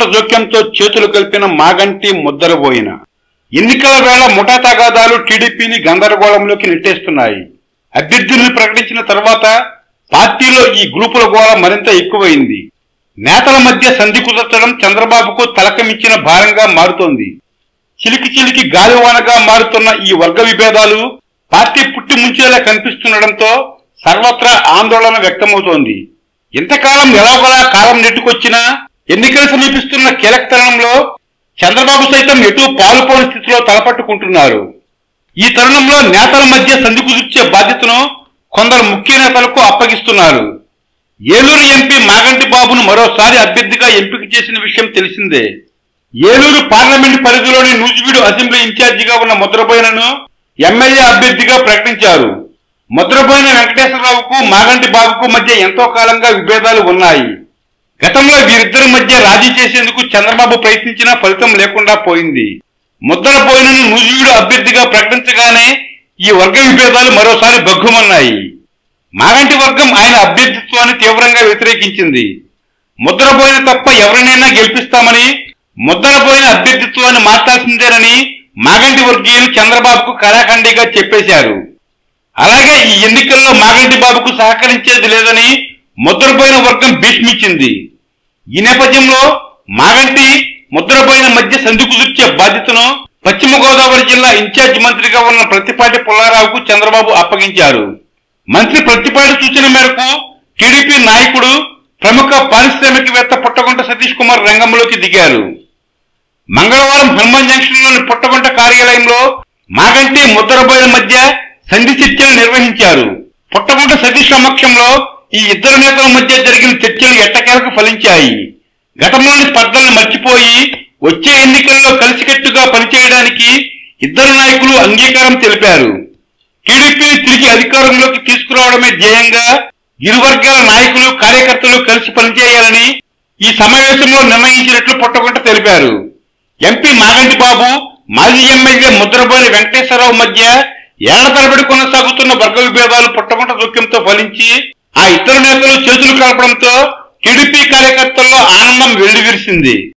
జోక్యంతో చేతులు కలిపిన మాగంటి ముద్దరబోయిన ఎన్నికల వేళ ముఠా తగాదాలు టీడీపీని గందరగోళంలోకి నెట్టేస్తున్నాయి అభ్యర్థులను ప్రకటించిన తర్వాత పార్టీలో ఈ గ్రూపుల గోళ మరింత ఎక్కువైంది నేతల మధ్య సంధి కుదర్చడం చంద్రబాబుకు తలకమిచ్చిన భారంగా మారుతోంది చిలికి చిలికి గాలివానగా మారుతున్న ఈ వర్గ విభేదాలు పార్టీ పుట్టి ముంచేలా కనిపిస్తుండటంతో సర్వత్రా ఆందోళన వ్యక్తమవుతోంది ఇంతకాలం ఎలాగోలా కాలం నెట్టుకొచ్చినా ఎన్నికలు సమీపిస్తున్న కీలక తరుణంలో చంద్రబాబు సైతం ఎటూ పాలుపోని స్థితిలో తలపట్టుకుంటున్నారు ఈ తరుణంలో నేతల మధ్య సంధి కుదిర్చే బాధ్యతను కొందరు ముఖ్య నేతలకు అప్పగిస్తున్నారు ఏలూరు ఎంపీ మాగంటి బాబును మరోసారి అభ్యర్థిగా ఎంపిక చేసిన విషయం తెలిసిందే ఏలూరు పార్లమెంట్ పరిధిలోని నూజివీడు అసెంబ్లీ ఇన్ఛార్జిగా ఉన్న ముద్రబోయినను ఎమ్మెల్యే అభ్యర్థిగా ప్రకటించారు ముద్రబోయిన వెంకటేశ్వరరావుకు మాగంటి బాబుకు మధ్య ఎంతో కాలంగా విభేదాలు ఉన్నాయి గతంలో వీరిద్దరి మధ్య రాజీ చేసేందుకు చంద్రబాబు ప్రయత్నించినా ఫలితం లేకుండా పోయింది ముద్రపోయినను నూజివీడు అభ్యర్థిగా ప్రకటించగానే ఈ వర్గ విభేదాలు మరోసారి బగ్గుమన్నాయి మాగంటి వర్గం ఆయన అభ్యర్థిత్వాన్ని తీవ్రంగా వ్యతిరేకించింది ముద్రపోయిన తప్ప ఎవరినైనా గెలిపిస్తామని ముద్రపోయిన అభ్యర్థిత్వాన్ని మార్చాల్సిందేనని మాగంటి వర్గీయులు చంద్రబాబుకు కళాఖండిగా చెప్పేశారు అలాగే ఈ ఎన్నికల్లో మాగంటి బాబుకు సహకరించేది లేదని ముద్రపోయిన వర్గం భీష్మించింది ఈ నేపథ్యంలో మాగంటి ముద్రపోయిన మధ్య సంధి కుదిర్చే బాధ్యతను పశ్చిమ గోదావరి జిల్లా ఇన్ఛార్జ్ మంత్రిగా ఉన్న ప్రతిపాటి పుల్లారావుకు చంద్రబాబు అప్పగించారు మంత్రి ప్రతిపాటి సూచన మేరకు టీడీపీ నాయకుడు ప్రముఖ పారిశ్రామికవేత్త పుట్టగుంట సతీష్ కుమార్ రంగంలోకి దిగారు మంగళవారం హనుమాన్ జంక్షన్ లోని పుట్టగుంట కార్యాలయంలో మాగంటి ముద్రబోయిన మధ్య సంధి చర్చలు నిర్వహించారు పుట్టగుంట సతీష్ సమక్షంలో ఈ ఇద్దరు నేతల మధ్య జరిగిన చర్చలు ఎట్టకేలకు ఫలించాయి గతంలోని స్పర్ధలను మర్చిపోయి వచ్చే ఎన్నికల్లో కలిసికట్టుగా పనిచేయడానికి ఇద్దరు నాయకులు అంగీకారం తెలిపారు టీడీపీని తిరిగి అధికారంలోకి తీసుకురావడమే ధ్యేయంగా ఇరు వర్గాల నాయకులు కార్యకర్తలు కలిసి పనిచేయాలని ఈ సమావేశంలో నిర్ణయించినట్లు పుట్టగుంట తెలిపారు ఎంపీ మాగంటి బాబు మాజీ ఎమ్మెల్యే ముద్రబోని వెంకటేశ్వరరావు మధ్య ఏళ్ల తరబడి కొనసాగుతున్న వర్గ విభేదాలు పుట్టగుంట దుఃఖంతో ఫలించి ఆ ఇద్దరు నేతలు చేతులు కలపడంతో టీడీపీ కార్యకర్తల్లో ఆనందం వెల్లివిరిసింది